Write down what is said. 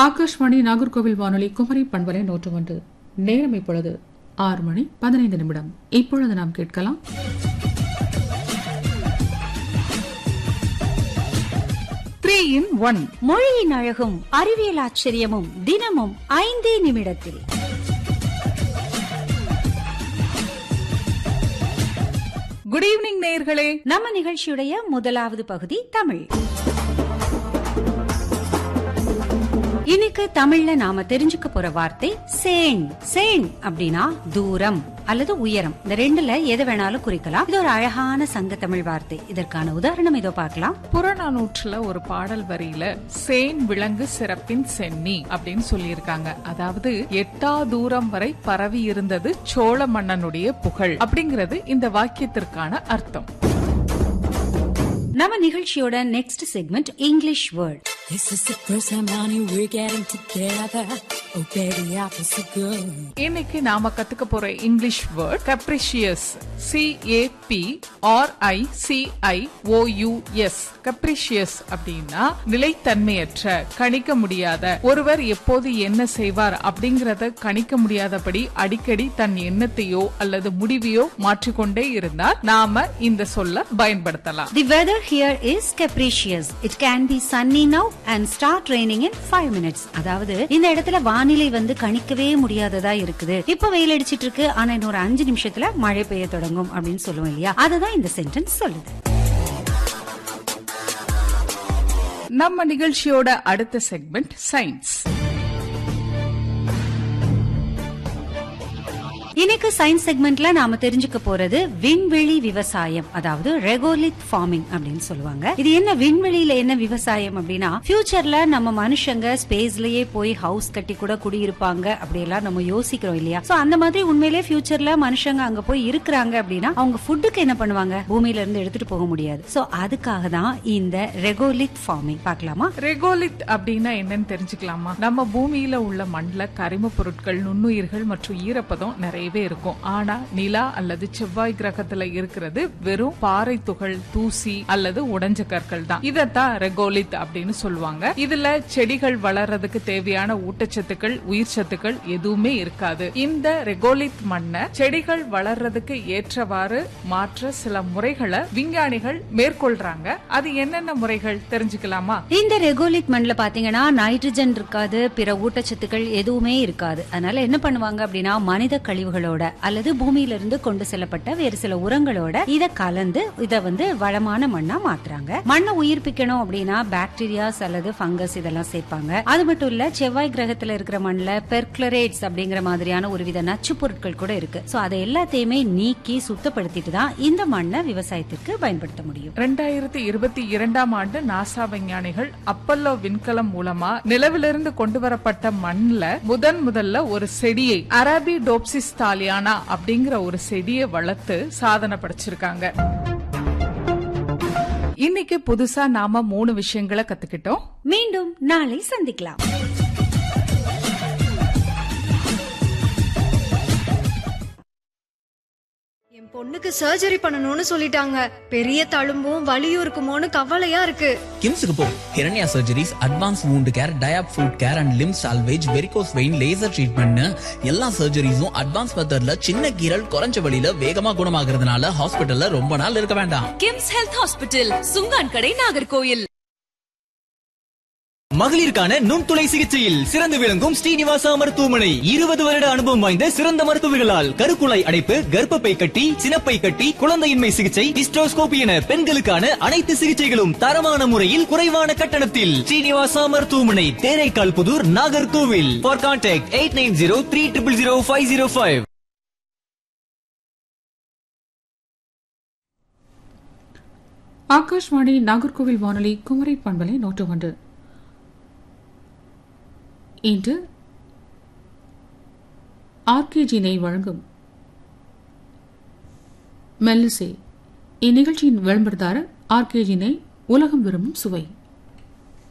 ஆகாஷ்வாணி நாகர்கோவில் வானொலி குமரி பண்பலை நூற்று ஒன்று நேரம் இப்பொழுது ஆறு மணி பதினைந்து நிமிடம் இப்பொழுது நாம் கேட்கலாம் த்ரீ இன் ஒன் மொழியின் அழகும் அறிவியல் ஆச்சரியமும் தினமும் ஐந்தே நிமிடத்தில் குட் ஈவினிங் நேயர்களே நம்ம நிகழ்ச்சியுடைய முதலாவது பகுதி தமிழ் இன்னைக்கு தமிழ்ல நாம தெரிஞ்சுக்க போற வார்த்தை சேன் சேன் அப்படின்னா தூரம் அல்லது உயரம் இந்த ரெண்டுல எது வேணாலும் குறிக்கலாம் இது ஒரு அழகான சங்க தமிழ் வார்த்தை இதற்கான உதாரணம் இதோ பார்க்கலாம் புறநானூற்றுல ஒரு பாடல் வரியில சேன் விலங்கு சிறப்பின் சென்னி அப்படின்னு சொல்லியிருக்காங்க அதாவது எட்டா தூரம் வரை பரவி இருந்தது சோழ மன்னனுடைய புகழ் அப்படிங்கிறது இந்த வாக்கியத்திற்கான அர்த்தம் நம்ம நிகழ்ச்சியோட next segment English word This is the first time, honey, we're getting together. Oh, baby, I feel so good. இன்னைக்கு நாம கத்துக்க போற English word capricious C A P R I C I O U S capricious அப்படின்னா நிலைத்தன்மையற்ற கணிக்க முடியாத ஒருவர் எப்போது என்ன செய்வார் அப்படிங்கறத கணிக்க முடியாதபடி அடிக்கடி தன் எண்ணத்தையோ அல்லது முடிவையோ மாற்றிக்கொண்டே இருந்தால் நாம இந்த சொல்ல பயன்படுத்தலாம் The weather here is capricious. It can be sunny now and start raining in 5 minutes. அதாவது இந்த இடத்துல வானிலை வந்து கணிக்கவே முடியாததா இருக்குது இப்ப வெயில் அடிச்சிட்டு இருக்கு ஆனா இன்னொரு அஞ்சு நிமிஷத்துல மழை பெய்ய தொடங்கும் அப்படின்னு சொல்லுவோம் இல்லையா அதுதான் இந்த சென்டென்ஸ் சொல்லுது நம்ம நிகழ்ச்சியோட அடுத்த செக்மெண்ட் சயின்ஸ் இன்னைக்கு சயின்ஸ் செக்மெண்ட்ல நாம தெரிஞ்சுக்க போறது விண்வெளி விவசாயம் அதாவது ரெகோலித் ஃபார்மிங் அப்படின்னு சொல்லுவாங்க இது என்ன விண்வெளியில என்ன விவசாயம் அப்படின்னா ஃபியூச்சர்ல நம்ம மனுஷங்க ஸ்பேஸ்லயே போய் ஹவுஸ் கட்டி கூட குடியிருப்பாங்க அப்படியெல்லாம் நம்ம யோசிக்கிறோம் இல்லையா சோ அந்த மாதிரி உண்மையிலேயே ஃபியூச்சர்ல மனுஷங்க அங்க போய் இருக்கிறாங்க அப்படின்னா அவங்க ஃபுட்டுக்கு என்ன பண்ணுவாங்க பூமியில இருந்து எடுத்துட்டு போக முடியாது சோ அதுக்காக தான் இந்த ரெகோலித் ஃபார்மிங் பார்க்கலாமா ரெகோலித் அப்படின்னா என்னன்னு தெரிஞ்சுக்கலாமா நம்ம பூமியில உள்ள மண்ல கரிம பொருட்கள் நுண்ணுயிர்கள் மற்றும் ஈரப்பதம் நிறையவே இருக்கும் ஆனா நிலா அல்லது செவ்வாய் கிரகத்துல இருக்கிறது வெறும் பாறை துகள் தூசி அல்லது உடைஞ்ச கற்கள் தான் இதத்தான் ரெகோலித் அப்படின்னு சொல்லுவாங்க இதுல செடிகள் வளர்றதுக்கு தேவையான ஊட்டச்சத்துக்கள் உயிர் சத்துக்கள் எதுவுமே இருக்காது இந்த ரெகோலித் மண்ணை செடிகள் வளர்றதுக்கு ஏற்றவாறு மாற்ற சில முறைகளை விஞ்ஞானிகள் மேற்கொள்றாங்க அது என்னென்ன முறைகள் தெரிஞ்சுக்கலாமா இந்த ரெகோலித் மண்ல பாத்தீங்கன்னா நைட்ரஜன் இருக்காது பிற ஊட்டச்சத்துக்கள் எதுவுமே இருக்காது அதனால என்ன பண்ணுவாங்க அப்படின்னா மனித கழிவுகளோட அல்லது பூமியில இருந்து கொண்டு செல்லப்பட்ட வேறு சில உரங்களோட இத கலந்து இத வந்து வளமான மண்ணா மாத்துறாங்க மண்ணை உயிர்ப்பிக்கணும் அப்படின்னா பாக்டீரியாஸ் அல்லது ஃபங்கஸ் இதெல்லாம் சேர்ப்பாங்க அது மட்டும் இல்ல செவ்வாய் கிரகத்துல இருக்கிற மண்ணுல பெர்க்ளரேட்ஸ் அப்படிங்கிற மாதிரியான ஒரு வித நச்சு பொருட்கள் கூட இருக்கு சோ அதை எல்லாத்தையுமே நீக்கி சுத்தப்படுத்திட்டு தான் இந்த மண்ணை விவசாயத்திற்கு பயன்படுத்த முடியும் ரெண்டாயிரத்தி இருபத்தி இரண்டாம் ஆண்டு நாசா விஞ்ஞானிகள் அப்பல்லோ விண்கலம் மூலமா நிலவிலிருந்து கொண்டு வரப்பட்ட மண்ல முதன் முதல்ல ஒரு செடியை அரபி டோப்சிஸ் தாலியானா அப்படிங்கிற ஒரு செடியை வளர்த்து சாதனை படைச்சிருக்காங்க இன்னைக்கு புதுசா நாம மூணு விஷயங்களை கத்துக்கிட்டோம் மீண்டும் நாளை சந்திக்கலாம் என் பொண்ணுக்கு சர்ஜரி பண்ணணும்னு சொல்லிட்டாங்க பெரிய தழும்பும் வலியும் இருக்குமோன்னு கவலையா இருக்கு கிம்ஸுக்கு போ Hiranya surgeries advance wound care டயாப் foot care and limb salvage varicose vein laser ட்ரீட்மெண்ட்னு எல்லா சர்ஜரிஸும் அட்வான்ஸ் மெத்தட்ல சின்ன கீரல் குறைஞ்ச வழியில வேகமா குணமாகறதுனால ஹாஸ்பிட்டல்ல ரொம்ப நாள் இருக்க வேண்டாம் கிம்ஸ் ஹெல்த் ஹாஸ்பிட்டல் சுங்கான் கடை நாகர்கோயில் மகளிருக்கான நுண்துளை சிகிச்சையில் சிறந்து விளங்கும் ஸ்ரீனிவாசா மருத்துவமனை இருபது வருட அனுபவம் வாய்ந்த சிறந்த மருத்துவர்களால் கருக்குழாய் அடைப்பு கர்ப்பப்பை கட்டி சினப்பை கட்டி குழந்தையின்மை சிகிச்சை டிஸ்ட்ரோஸ்கோபி என பெண்களுக்கான அனைத்து சிகிச்சைகளும் தரமான முறையில் குறைவான கட்டணத்தில் ஸ்ரீனிவாசா மருத்துவமனை Theraikal Puthur Nagercoil for contact eight nine zero three triple zero five zero five Akashvani Nagercoil வானொலி குமரி பண்பலை நூற்று ஒன்று இன்று ஆர்கேஜி நெய் வழங்கும் மெல்லிசை இந்நிகழ்ச்சியின் விளம்பரதாரர் ஆர்கேஜி நெய் உலகம் விரும்பும் சுவை